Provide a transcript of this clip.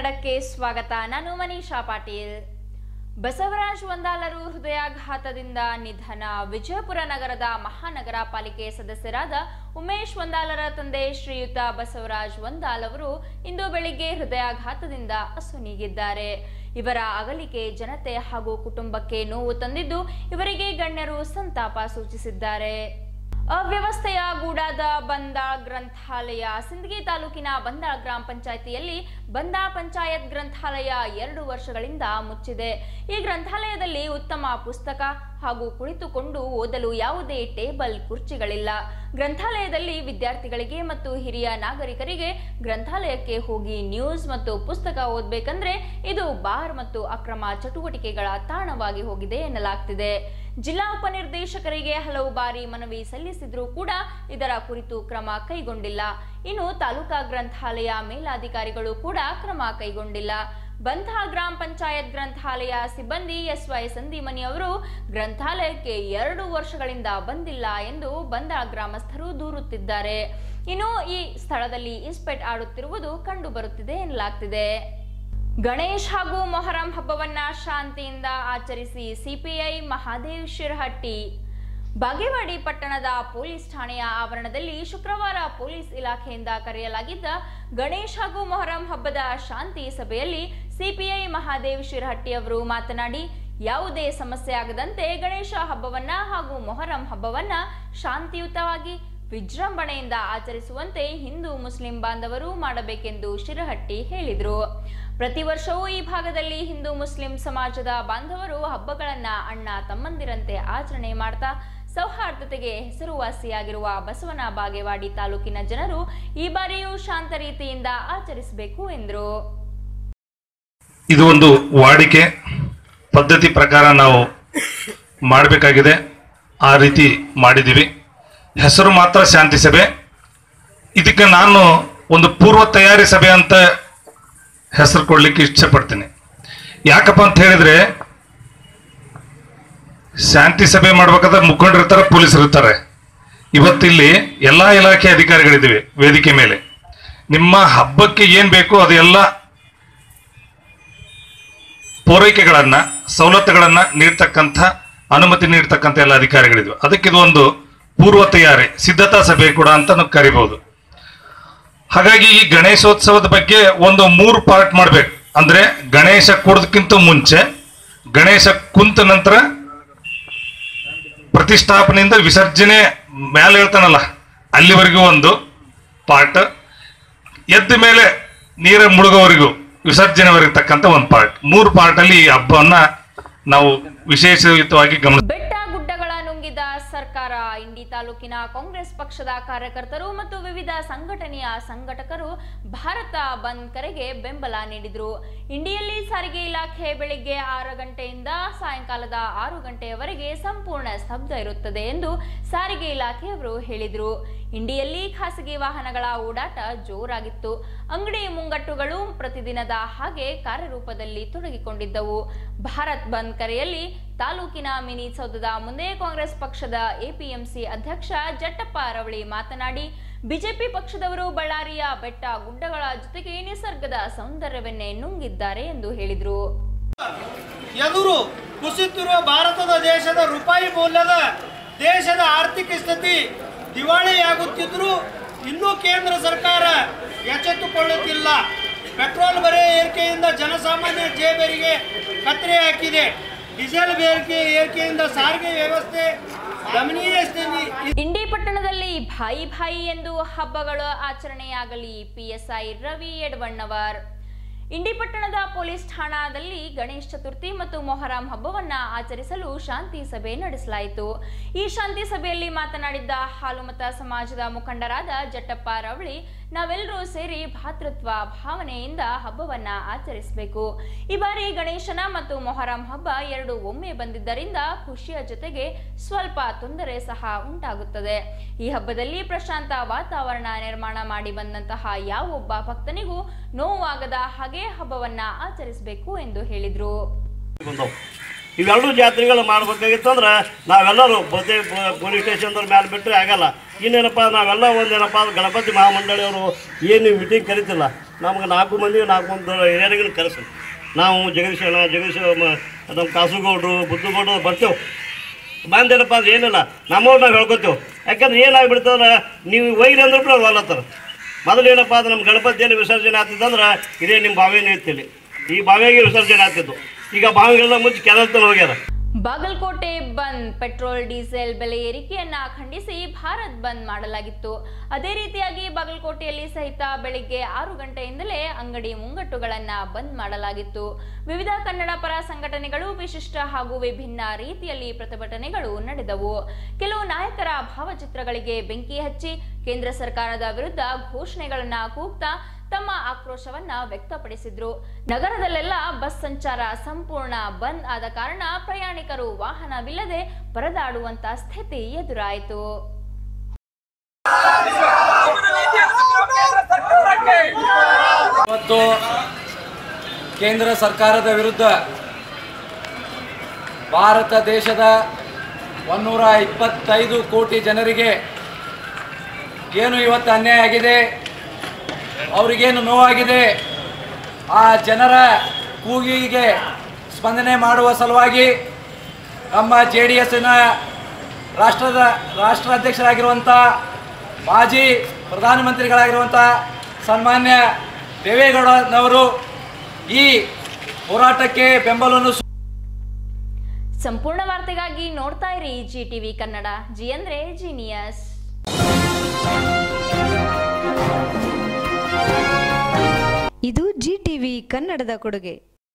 ಕನ್ನಡಕ್ಕೆ ಸ್ವಾಗತ ನಾನು ಮನೀಷಾ ಪಾಟೀಲ್ ಬಸವರಾಜ್ ವಂದಾಲರು ಹೃದಯಾಘಾತದಿಂದ ನಿಧನ ವಿಜಯಪುರ ನಗರದ ಮಹಾನಗರ ಪಾಲಿಕೆ ಸದಸ್ಯರಾದ ಉಮೇಶ್ ವಂದಾಲರ ತಂದೆ ಶ್ರೀಯುತ ಬಸವರಾಜ್ ವಂದಾಲ್ ಅವರು ಇಂದು ಬೆಳಿಗ್ಗೆ ಹೃದಯಾಘಾತದಿಂದ ಅಸುನೀಗಿದ್ದಾರೆ ಇವರ ಅಗಲಿಕೆ ಜನತೆ ಹಾಗೂ ಕುಟುಂಬಕ್ಕೆ ನೋವು ತಂದಿದ್ದು ಇವರಿಗೆ ಗಣ್ಯರು ಸಂತಾಪ ಸೂಚಿಸಿದ್ದಾರೆ ಅವ್ಯವಸ್ಥೆಯ ಗೂಡಾದ ಬಂದಾಳ್ ಗ್ರಂಥಾಲಯ ಸಿಂದಗಿ ತಾಲೂಕಿನ ಬಂದಾಳ್ ಗ್ರಾಮ ಪಂಚಾಯಿತಿಯಲ್ಲಿ ಬಂದಾಳ್ ಪಂಚಾಯತ್ ಗ್ರಂಥಾಲಯ ಎರಡು ವರ್ಷಗಳಿಂದ ಮುಚ್ಚಿದೆ ಈ ಗ್ರಂಥಾಲಯದಲ್ಲಿ ಉತ್ತಮ ಪುಸ್ತಕ ಹಾಗೂ ಕುಳಿತುಕೊಂಡು ಓದಲು ಯಾವುದೇ ಟೇಬಲ್ ಕುರ್ಚಿಗಳಿಲ್ಲ ಗ್ರಂಥಾಲಯದಲ್ಲಿ ವಿದ್ಯಾರ್ಥಿಗಳಿಗೆ ಮತ್ತು ಹಿರಿಯ ನಾಗರಿಕರಿಗೆ ಗ್ರಂಥಾಲಯಕ್ಕೆ ಹೋಗಿ ನ್ಯೂಸ್ ಮತ್ತು ಪುಸ್ತಕ ಓದಬೇಕಂದ್ರೆ ಇದು ಬಾರ್ ಮತ್ತು ಅಕ್ರಮ ಚಟುವಟಿಕೆಗಳ ತಾಣವಾಗಿ ಹೋಗಿದೆ ಎನ್ನಲಾಗ್ತಿದೆ ಜಿಲ್ಲಾ ಉಪನಿರ್ದೇಶಕರಿಗೆ ಹಲವು ಬಾರಿ ಮನವಿ ಸಲ್ಲಿಸಿದ್ರೂ ಕೂಡ ಇದರ ಕುರಿತು ಕ್ರಮ ಕೈಗೊಂಡಿಲ್ಲ ಇನ್ನು ತಾಲೂಕಾ ಗ್ರಂಥಾಲಯ ಮೇಲಾಧಿಕಾರಿಗಳು ಕೂಡ ಕ್ರಮ ಕೈಗೊಂಡಿಲ್ಲ ಬಂತಹ ಗ್ರಾಮ ಪಂಚಾಯತ್ ಗ್ರಂಥಾಲಯ ಸಿಬ್ಬಂದಿ ಎಸ್ ವೈ ಸಂದಿಮನಿ ಅವರು ಗ್ರಂಥಾಲಯಕ್ಕೆ ಎರಡು ವರ್ಷಗಳಿಂದ ಬಂದಿಲ್ಲ ಎಂದು ಬಂದ ಗ್ರಾಮಸ್ಥರು ದೂರುತ್ತಿದ್ದಾರೆ ಇನ್ನು ಈ ಸ್ಥಳದಲ್ಲಿ ಇಸ್ಪೆಟ್ ಆಡುತ್ತಿರುವುದು ಕಂಡು ಬರುತ್ತಿದೆ ಎನ್ನಲಾಗ್ತಿದೆ ಗಣೇಶ್ ಹಾಗೂ ಮೊಹರಂ ಹಬ್ಬವನ್ನ ಶಾಂತಿಯಿಂದ ಆಚರಿಸಿ ಸಿಪಿಐ ಮಹಾದೇವ್ ಶಿರಹಟ್ಟಿ ಬಾಗೇವಾಡಿ ಪಟ್ಟಣದ ಪೊಲೀಸ್ ಠಾಣೆಯ ಆವರಣದಲ್ಲಿ ಶುಕ್ರವಾರ ಪೊಲೀಸ್ ಇಲಾಖೆಯಿಂದ ಕರೆಯಲಾಗಿದ್ದ ಗಣೇಶ್ ಹಾಗೂ ಮೊಹರಂ ಹಬ್ಬದ ಶಾಂತಿ ಸಭೆಯಲ್ಲಿ ಸಿಪಿಐ ಮಹಾದೇವ್ ಶಿರಹಟ್ಟಿ ಅವರು ಮಾತನಾಡಿ ಯಾವುದೇ ಸಮಸ್ಯೆ ಆಗದಂತೆ ಗಣೇಶ ಹಬ್ಬವನ್ನ ಹಾಗೂ ಮೊಹರಂ ಹಬ್ಬವನ್ನ ಶಾಂತಿಯುತವಾಗಿ ವಿಜೃಂಭಣೆಯಿಂದ ಆಚರಿಸುವಂತೆ ಹಿಂದೂ ಮುಸ್ಲಿಂ ಬಾಂಧವರು ಮಾಡಬೇಕೆಂದು ಶಿರಹಟ್ಟಿ ಹೇಳಿದರು ಪ್ರತಿ ವರ್ಷವೂ ಈ ಭಾಗದಲ್ಲಿ ಹಿಂದೂ ಮುಸ್ಲಿಂ ಸಮಾಜದ ಬಾಂಧವರು ಹಬ್ಬಗಳನ್ನ ಅಣ್ಣ ತಮ್ಮಂದಿರಂತೆ ಆಚರಣೆ ಮಾಡ್ತಾ ಸೌಹಾರ್ದತೆಗೆ ಹೆಸರುವಾಸಿಯಾಗಿರುವ ಬಸವನ ಬಾಗೇವಾಡಿ ತಾಲೂಕಿನ ಜನರು ಈ ಬಾರಿಯೂ ಶಾಂತ ರೀತಿಯಿಂದ ಆಚರಿಸಬೇಕು ಎಂದರು ಇದು ಒಂದು ವಾಡಿಕೆ ಪದ್ಧತಿ ಪ್ರಕಾರ ನಾವು ಮಾಡಬೇಕಾಗಿದೆ ಆ ರೀತಿ ಮಾಡಿದ್ದೀವಿ ಹೆಸರು ಮಾತ್ರ ಶಾಂತಿ ಸಭೆ ಇದಕ್ಕೆ ನಾನು ಒಂದು ಪೂರ್ವ ತಯಾರಿ ಸಭೆ ಅಂತ ಹೆಸರು ಕೊಡ್ಲಿಕ್ಕೆ ಇಷ್ಟಪಡ್ತೀನಿ ಯಾಕಪ್ಪ ಅಂತ ಹೇಳಿದ್ರೆ ಶಾಂತಿ ಸಭೆ ಮಾಡ್ಬೇಕಾದ್ರೆ ಮುಖಂಡರು ಇರ್ತಾರೆ ಪೊಲೀಸರು ಇರ್ತಾರೆ ಇವತ್ತಿಲ್ಲಿ ಎಲ್ಲಾ ಇಲಾಖೆ ಅಧಿಕಾರಿಗಳಿದ್ದೀವಿ ವೇದಿಕೆ ಮೇಲೆ ನಿಮ್ಮ ಹಬ್ಬಕ್ಕೆ ಏನ್ ಬೇಕೋ ಅದೆಲ್ಲ ಪೂರೈಕೆಗಳನ್ನ ಸವಲತ್ತುಗಳನ್ನ ನೀಡ್ತಕ್ಕಂಥ ಅನುಮತಿ ನೀಡ್ತಕ್ಕಂಥ ಎಲ್ಲ ಅಧಿಕಾರಿಗಳಿದ್ವು ಅದಕ್ಕೆ ಇದು ಒಂದು ಪೂರ್ವ ತಯಾರಿ ಸಿದ್ಧತಾ ಸಭೆ ಕೂಡ ಅಂತ ನಾವು ಕರಿಬಹುದು ಹಾಗಾಗಿ ಈ ಗಣೇಶೋತ್ಸವದ ಬಗ್ಗೆ ಒಂದು ಮೂರು ಪಾರ್ಟ್ ಮಾಡ್ಬೇಕು ಅಂದ್ರೆ ಗಣೇಶ ಕೊಡೋದಕ್ಕಿಂತ ಮುಂಚೆ ಗಣೇಶ ಕುಂತ ನಂತರ ಪ್ರತಿಷ್ಠಾಪನೆಯಿಂದ ವಿಸರ್ಜನೆ ಮೇಲೆ ಹೇಳ್ತಾನಲ್ಲ ಅಲ್ಲಿವರೆಗೂ ಒಂದು ಪಾರ್ಟ್ ಎದ್ದ ಮೇಲೆ ನೀರ ಮುಳುಗೋವರೆಗೂ ವಿಸರ್ಜನೆವರೆಗೆ ತಕ್ಕಂತ ಒಂದು ಪಾರ್ಟ್ ಮೂರು ಪಾರ್ಟ್ ಅಲ್ಲಿ ಈ ಹಬ್ಬವನ್ನ ನಾವು ವಿಶೇಷಯುತವಾಗಿ ಗಮನ ಬೆಟ್ಟ ಗುಡ್ಡಗಳ ನುಂಗಿದ ಸರ್ಕಾರ ಇಂಡಿ ತಾಲೂಕಿನ ಕಾಂಗ್ರೆಸ್ ಪಕ್ಷದ ಕಾರ್ಯಕರ್ತರು ಮತ್ತು ವಿವಿಧ ಸಂಘಟನೆಯ ಸಂಘಟಕರು ಭಾರತ ಬಂದ್ ಕರೆಗೆ ಬೆಂಬಲ ನೀಡಿದರು ಇಂಡಿಯಲ್ಲಿ ಸಾರಿಗೆ ಇಲಾಖೆ ಬೆಳಿಗ್ಗೆ ಆರು ಗಂಟೆಯಿಂದ ಸಾಯಂಕಾಲದ ಆರು ಗಂಟೆಯವರೆಗೆ ಸಂಪೂರ್ಣ ಸ್ತಬ್ಧ ಇರುತ್ತದೆ ಎಂದು ಸಾರಿಗೆ ಇಲಾಖೆಯವರು ಹೇಳಿದರು ಇಂಡಿಯಲ್ಲಿ ಖಾಸಗಿ ವಾಹನಗಳ ಓಡಾಟ ಜೋರಾಗಿತ್ತು ಅಂಗಡಿ ಮುಂಗಟ್ಟುಗಳು ಪ್ರತಿದಿನದ ಹಾಗೆ ಕಾರ್ಯರೂಪದಲ್ಲಿ ತೊಡಗಿಕೊಂಡಿದ್ದವು ಭಾರತ್ ಬಂದ್ ಕರೆಯಲ್ಲಿ ತಾಲೂಕಿನ ಮಿನಿ ಸೌಧದ ಮುಂದೆ ಕಾಂಗ್ರೆಸ್ ಪಕ್ಷದ ಎಪಿಎಂಸಿ ಅಧ್ಯಕ್ಷ ಜಟ್ಟಪ್ಪ ರವಳಿ ಮಾತನಾಡಿ ಬಿಜೆಪಿ ಪಕ್ಷದವರು ಬಳ್ಳಾರಿಯ ಬೆಟ್ಟ ಗುಡ್ಡಗಳ ಜೊತೆಗೆ ನಿಸರ್ಗದ ಸೌಂದರ್ಯವನ್ನೇ ನುಂಗಿದ್ದಾರೆ ಎಂದು ಹೇಳಿದರು ಎದುರು ಕುಸಿತಿರುವ ಭಾರತದ ದೇಶದ ರೂಪಾಯಿ ಮೌಲ್ಯದ ದೇಶದ ಆರ್ಥಿಕ ಸ್ಥಿತಿ ದಿವಾಳಿಯಾಗುತ್ತಿದ್ರೂ ಇನ್ನೂ ಕೇಂದ್ರ ಸರ್ಕಾರ ಎಚ್ಚೆತ್ತುಕೊಳ್ಳುತ್ತಿಲ್ಲ ಪೆಟ್ರೋಲ್ ಬೆಲೆ ಏರಿಕೆಯಿಂದ ಜನಸಾಮಾನ್ಯ ಜೇಬರಿಗೆ ಕತ್ತರಿ ಹಾಕಿದೆ ಡೀಸೆಲ್ ಬೇರಿಕೆ ಏರಿಕೆಯಿಂದ ಸಾರಿಗೆ ವ್ಯವಸ್ಥೆ ಗಮನೀಯ ಸ್ಥಿತಿ ಇಂಡಿ ಪಟ್ಟಣದಲ್ಲಿ ಭಾಯಿ ಭಾಯಿ ಎಂದು ಹಬ್ಬಗಳು ಆಚರಣೆಯಾಗಲಿ ಪಿಎಸ್ಐ ರವಿ ಯಡವಣ್ಣವರ್ ಇಂಡಿ ಪಟ್ಟಣದ ಪೊಲೀಸ್ ಠಾಣಾದಲ್ಲಿ ಗಣೇಶ್ ಚತುರ್ಥಿ ಮತ್ತು ಮೊಹರಂ ಹಬ್ಬವನ್ನ ಆಚರಿಸಲು ಶಾಂತಿ ಸಭೆ ನಡೆಸಲಾಯಿತು ಈ ಶಾಂತಿ ಸಭೆಯಲ್ಲಿ ಮಾತನಾಡಿದ್ದ ಹಾಲುಮತ ಸಮಾಜದ ಮುಖಂಡರಾದ ಜಟ್ಟಪ್ಪ ರವಳಿ ನಾವೆಲ್ಲರೂ ಸೇರಿ ಭಾತೃತ್ವ ಭಾವನೆಯಿಂದ ಹಬ್ಬವನ್ನ ಆಚರಿಸಬೇಕು ಈ ಬಾರಿ ಗಣೇಶನ ಮತ್ತು ಮೊಹರಂ ಹಬ್ಬ ಎರಡು ಒಮ್ಮೆ ಬಂದಿದ್ದರಿಂದ ಖುಷಿಯ ಜೊತೆಗೆ ಸ್ವಲ್ಪ ತೊಂದರೆ ಸಹ ಉಂಟಾಗುತ್ತದೆ ಈ ಹಬ್ಬದಲ್ಲಿ ಪ್ರಶಾಂತ ವಾತಾವರಣ ನಿರ್ಮಾಣ ಮಾಡಿ ಬಂದಂತಹ ಯಾವೊಬ್ಬ ಭಕ್ತನಿಗೂ ನೋವಾಗದ ಹಾಗೆ ಹಬ್ಬವನ್ನ ಆಚರಿಸಬೇಕು ಎಂದು ಹೇಳಿದರು ಬಂದವು ಇವೆರಡೂ ಜಾತ್ರೆಗಳು ಮಾಡ್ಬೇಕಾಗಿತ್ತು ಅಂದ್ರೆ ನಾವೆಲ್ಲರೂ ಬದೇ ಪೊಲೀಸ್ ಸ್ಟೇಷನ್ದವ್ರ ಮೇಲೆ ಬಿಟ್ಟರೆ ಆಗಲ್ಲ ಇನ್ನೇನಪ್ಪ ನಾವೆಲ್ಲ ಒಂದೇನಪ್ಪ ಗಣಪತಿ ಮಹಾಮಂಡಳಿಯವರು ಏನು ಮೀಟಿಂಗ್ ಕರಿತಿಲ್ಲ ನಮ್ಗೆ ನಾಲ್ಕು ಮಂದಿ ನಾಲ್ಕು ಮಂದಿ ಹಿರಿಯರಿಗೂ ಕರೆಸಿ ನಾವು ಜಗದೀಶ್ ಅಣ್ಣ ಜಗದೀಶ್ ಮ- ನಮ್ಮ ಕಾಸುಗೌಡರು ಬುದ್ದುಗೌಡರು ಬರ್ತೇವೆ ಬಂದೇನಪ್ಪ ಅದು ಏನಿಲ್ಲ ನಮ್ಮವ್ರು ನಾವು ಹೇಳ್ಕೊತೇವೆ ಯಾಕಂದ್ರೆ ಏನಾಗ್ಬಿಡ್ತಂದ್ರೆ ನೀವು ಒಯ್ರಿ ಅಂದ್ರೆ ಬಿಡೋರು ವಾಲತ್ತಾರ ಮೊದಲು ಏನಪ್ಪ ಅದು ನಮ್ಮ ಗಣಪತಿಯಲ್ಲಿ ವಿಸರ್ಜನೆ ಆಗ್ತಿತ್ತಂದ್ರೆ ಇದೇ ನಿಮ್ಮ ಬಾವಿನೇ ಇತ್ತಿಲ್ಲಿ ಈ ಬಾವಿಯಾಗೆ ವಿಸರ್ಜನೆ ಆಗ್ತಿತ್ತು ಈಗ ಬಾವಿಗೆಲ್ಲ ಮುಚ್ಚಿ ಕೆನಲ್ ತನ ಹೋಗ್ಯಾರ ಬಾಗಲಕೋಟೆ ಬಂದ್ ಪೆಟ್ರೋಲ್ ಡೀಸೆಲ್ ಬೆಲೆ ಏರಿಕೆಯನ್ನ ಖಂಡಿಸಿ ಭಾರತ್ ಬಂದ್ ಮಾಡಲಾಗಿತ್ತು ಅದೇ ರೀತಿಯಾಗಿ ಬಾಗಲಕೋಟೆಯಲ್ಲಿ ಸಹಿತ ಬೆಳಿಗ್ಗೆ ಆರು ಗಂಟೆಯಿಂದಲೇ ಅಂಗಡಿ ಮುಂಗಟ್ಟುಗಳನ್ನ ಬಂದ್ ಮಾಡಲಾಗಿತ್ತು ವಿವಿಧ ಕನ್ನಡ ಪರ ಸಂಘಟನೆಗಳು ವಿಶಿಷ್ಟ ಹಾಗೂ ವಿಭಿನ್ನ ರೀತಿಯಲ್ಲಿ ಪ್ರತಿಭಟನೆಗಳು ನಡೆದವು ಕೆಲವು ನಾಯಕರ ಭಾವಚಿತ್ರಗಳಿಗೆ ಬೆಂಕಿ ಹಚ್ಚಿ ಕೇಂದ್ರ ಸರ್ಕಾರದ ವಿರುದ್ಧ ಘೋಷಣೆಗಳನ್ನ ಕೂಗ್ತಾ ತಮ್ಮ ಆಕ್ರೋಶವನ್ನ ವ್ಯಕ್ತಪಡಿಸಿದ್ರು ನಗರದಲ್ಲೆಲ್ಲ ಬಸ್ ಸಂಚಾರ ಸಂಪೂರ್ಣ ಬಂದ್ ಆದ ಕಾರಣ ಪ್ರಯಾಣಿಕರು ವಾಹನವಿಲ್ಲದೆ ಪರದಾಡುವಂತ ಸ್ಥಿತಿ ಎದುರಾಯಿತು ಮತ್ತು ಕೇಂದ್ರ ಸರ್ಕಾರದ ವಿರುದ್ಧ ಭಾರತ ದೇಶದ ಒನ್ನೂರ ಇಪ್ಪತ್ತೈದು ಕೋಟಿ ಜನರಿಗೆ ಏನು ಇವತ್ತು ಅನ್ಯಾಯ ಆಗಿದೆ ಅವರಿಗೇನು ನೋವಾಗಿದೆ ಆ ಜನರ ಕೂಗಿಗೆ ಸ್ಪಂದನೆ ಮಾಡುವ ಸಲುವಾಗಿ ನಮ್ಮ ಜೆ ಡಿ ಎಸ್ಸಿನ ರಾಷ್ಟ್ರದ ರಾಷ್ಟ್ರಾಧ್ಯಕ್ಷರಾಗಿರುವಂಥ ಮಾಜಿ ಪ್ರಧಾನಮಂತ್ರಿಗಳಾಗಿರುವಂಥ ಸನ್ಮಾನ್ಯ ದೇವೇಗೌಡನವರು ಈ ಹೋರಾಟಕ್ಕೆ ಬೆಂಬಲವನ್ನು ಸೂ- ಸಂಪೂರ್ಣ ವಾರ್ತೆಗಾಗಿ ನೋಡ್ತಾ ಇರಿ ಜಿ ಟಿವಿ ಕನ್ನಡ ಜಿ ಅಂದ್ರೆ ಜೀನಿಯಸ್ ಇದು ಜಿ ಟಿವಿ ಕನ್ನಡದ ಕೊಡುಗೆ